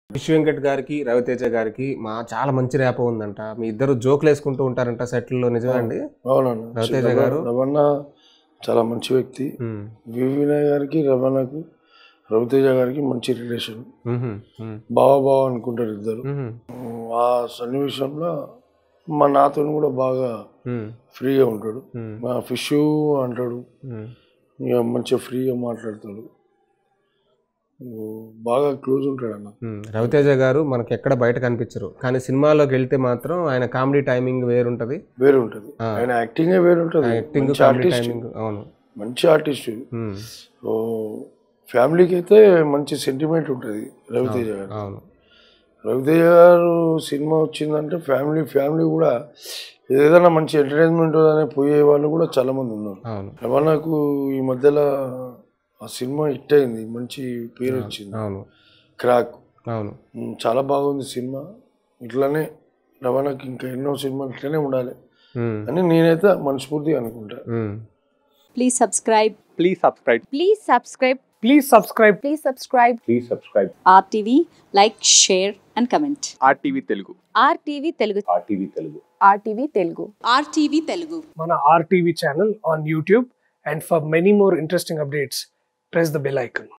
విశ్వ వెంకట్ గారికి రవితేజ గారికి మా చాలా మంచి ర్యాప్ ఉందంట మీ ఇద్దరు జోకులు వేసుకుంటూ ఉంటారంట సెటిల్లో నిజమే అండి అవునన్న రవితేజ రవ- గారు? రమణ చాలా మంచి వ్యక్తి ఉమ్, వి వినయ్ గారికి రమణకు రవితేజ గారికి మంచి రిలేషన్ ఉహుం, ఉమ్, బావ బావ అనుకుంటారు ఇద్దరు ఉహుం, ఆ సన్నివేశంలో మా నాతో కూడా బాగా ఉమ్, ఫ్రీగా ఉంటాడు ఉమ్, మా ఫిష్ అంటాడు ఉమ్, ఇక మంచిగా ఫ్రీగా మాట్లాడతాడు ఓ, బాగా క్లోజ్ ఉంటాడు అన్న ఉమ్. రవితేజ గారు మనకి ఎక్కడ బయట కనిపించరు కానీ సినిమాలోకి వెళ్తే మాత్రం ఆయన కామెడీ టైమింగ్ వేరుంటది వేరే ఉంటుంది ఆ. ఆయన యాక్టింగే వేరే ఉంటుంది యాక్టింగ్ మంచి కామెడీ ఆర్టిస్ట్ టైమింగ్ అవును మంచి ఆర్టిస్ట్ ఉమ్, ఓ ఫ్యామిలీకి అయితే మంచి సెంటిమెంట్ ఉంటుంది రవితేజ గారు అవును రవితేజ గారు సినిమా వచ్చిందంటే ఫ్యామిలీ ఫ్యామిలీ కూడా ఏదైనా మంచి ఎంటర్టైన్మెంట్ అనే పోయే వాళ్ళు కూడా చాలా మంది ఉన్నారు అవును రవాణాకు ఈ మధ్యలో ఆ సినిమా హిట్ అయింది మంచి పేరు వచ్చింది అవును క్రాక్ అవును ఉమ్, చాలా బాగుంది సినిమా ఇట్లానే రవాణాకి ఇంకా ఎన్నో సినిమాలు ఇట్లనే ఉండాలి ఉమ్, అని నేనైతే మనస్ఫూర్తిగా అనుకుంటా ఉమ్. Please subscribe. Please subscribe. Please subscribe. Please subscribe. Please subscribe. Please subscribe. RTV, like, share, and comment. RTV Telugu. RTV Telugu. RTV Telugu. RTV Telugu. RTV Telugu. Mana RTV channel on YouTube. And for many more interesting updates, press the bell icon.